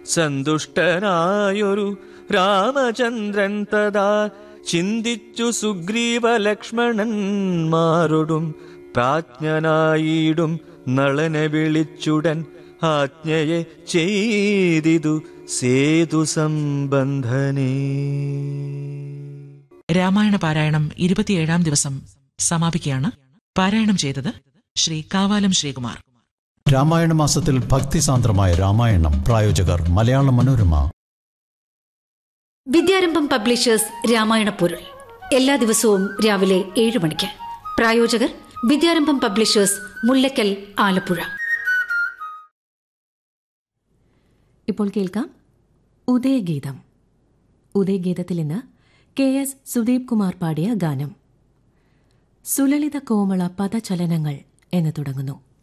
സന്തുഷ്ടനായൊരു രാമചന്ദ്രൻ തഥാ ചിന്തിച്ചു സുഗ്രീവ ലക്ഷ്മണന്മാരോടും പ്രാജ്ഞനായിടും നളനെ വിളിച്ചുടൻ ആജ്ഞയെ ചെയ്തിതു സേതു സംബന്ധനേ രാമായണ പാരായണം ഇരുപത്തിയേഴാം ദിവസം സമാപിക്കുകയാണ് പാരായണം ചെയ്തത് ശ്രീ കാവാലം ശ്രീകുമാർ രാമായണ മാസത്തിൽ ഭക്തിസാന്ദ്രമായ രാമായണം പ്രായോജകർ മലയാള മനോരമ വിദ്യാരംഭം പബ്ലിഷേഴ്സ് രാമായണ പൊരുൾ എല്ലാ ദിവസവും രാവിലെ ഏഴ് മണിക്ക് പ്രായോജകർ വിദ്യാരംഭം പബ്ലിഷേഴ്സ് മുല്ലക്കൽ ആലപ്പുഴ ഇപ്പോൾ കേൾക്കാം ഉദയഗീതം ഉദയഗീതത്തിൽ ഇന്ന് കെ എസ് സുദീപ് കുമാർ പാടിയ ഗാനം സുലളിത കോമള പദചലനങ്ങൾ എന്ന് തുടങ്ങുന്നു